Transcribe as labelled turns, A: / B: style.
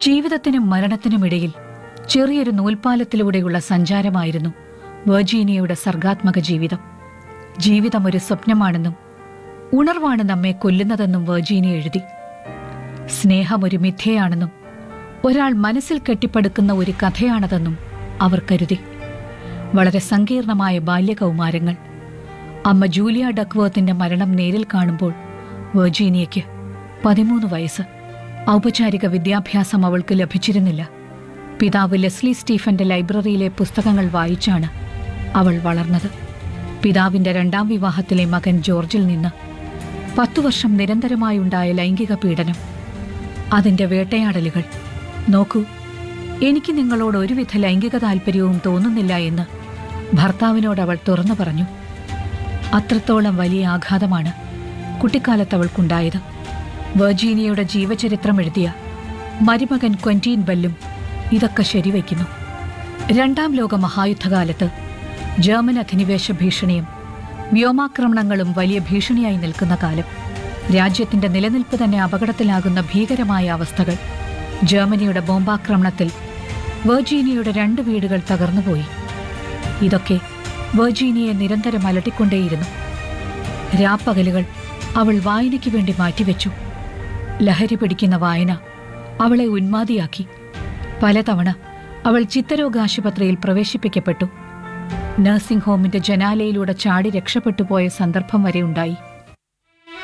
A: ജീവിതത്തിനും മരണത്തിനുമിടയിൽ ചെറിയൊരു നൂൽപ്പാലത്തിലൂടെയുള്ള സഞ്ചാരമായിരുന്നു വെർജീനിയയുടെ സർഗാത്മക ജീവിതം ജീവിതം ഒരു സ്വപ്നമാണെന്നും ഉണർവാണ് നമ്മെ കൊല്ലുന്നതെന്നും വെർജീനിയ എഴുതി സ്നേഹം ഒരു മിഥ്യയാണെന്നും ഒരാൾ മനസ്സിൽ കെട്ടിപ്പടുക്കുന്ന ഒരു കഥയാണതെന്നും അവർ കരുതി വളരെ സങ്കീർണമായ ബാല്യകൗമാരങ്ങൾ അമ്മ ജൂലിയ ഡക്വേർത്തിന്റെ മരണം നേരിൽ കാണുമ്പോൾ വെർജീനിയയ്ക്ക് പതിമൂന്ന് വയസ്സ് ഔപചാരിക വിദ്യാഭ്യാസം അവൾക്ക് ലഭിച്ചിരുന്നില്ല പിതാവ് ലെസ്ലി സ്റ്റീഫന്റെ ലൈബ്രറിയിലെ പുസ്തകങ്ങൾ വായിച്ചാണ് അവൾ വളർന്നത് പിതാവിന്റെ രണ്ടാം വിവാഹത്തിലെ മകൻ ജോർജിൽ നിന്ന് പത്തു വർഷം നിരന്തരമായുണ്ടായ ലൈംഗിക പീഡനം അതിന്റെ വേട്ടയാടലുകൾ നോക്കൂ എനിക്ക് നിങ്ങളോട് ഒരുവിധ ലൈംഗിക താല്പര്യവും തോന്നുന്നില്ല എന്ന് ഭർത്താവിനോട് അവൾ തുറന്നു പറഞ്ഞു അത്രത്തോളം വലിയ ആഘാതമാണ് കുട്ടിക്കാലത്ത് അവൾക്കുണ്ടായത് വെർജീനിയയുടെ ജീവചരിത്രം എഴുതിയ മരുമകൻ ക്വന്റീൻ ബെല്ലും ഇതൊക്കെ ശരിവയ്ക്കുന്നു രണ്ടാം ലോക മഹായുദ്ധകാലത്ത് ജർമ്മൻ അധിനിവേശ ഭീഷണിയും വ്യോമാക്രമണങ്ങളും വലിയ ഭീഷണിയായി നിൽക്കുന്ന കാലം രാജ്യത്തിന്റെ നിലനിൽപ്പ് തന്നെ അപകടത്തിലാകുന്ന ഭീകരമായ അവസ്ഥകൾ ജർമ്മനിയുടെ ബോംബാക്രമണത്തിൽ വെർജീനിയയുടെ രണ്ട് വീടുകൾ തകർന്നുപോയി ഇതൊക്കെ വെർജീനിയെ നിരന്തരം അലട്ടിക്കൊണ്ടേയിരുന്നു രാപ്പകലുകൾ അവൾ വായനയ്ക്ക് വേണ്ടി മാറ്റിവെച്ചു ലഹരി പിടിക്കുന്ന വായന അവളെ ഉന്മാദിയാക്കി പലതവണ അവൾ ചിത്തരോഗാശുപത്രിയിൽ പ്രവേശിപ്പിക്കപ്പെട്ടു നഴ്സിംഗ് ഹോമിന്റെ ജനാലയിലൂടെ ചാടി രക്ഷപ്പെട്ടു പോയ സന്ദർഭം വരെ ഉണ്ടായി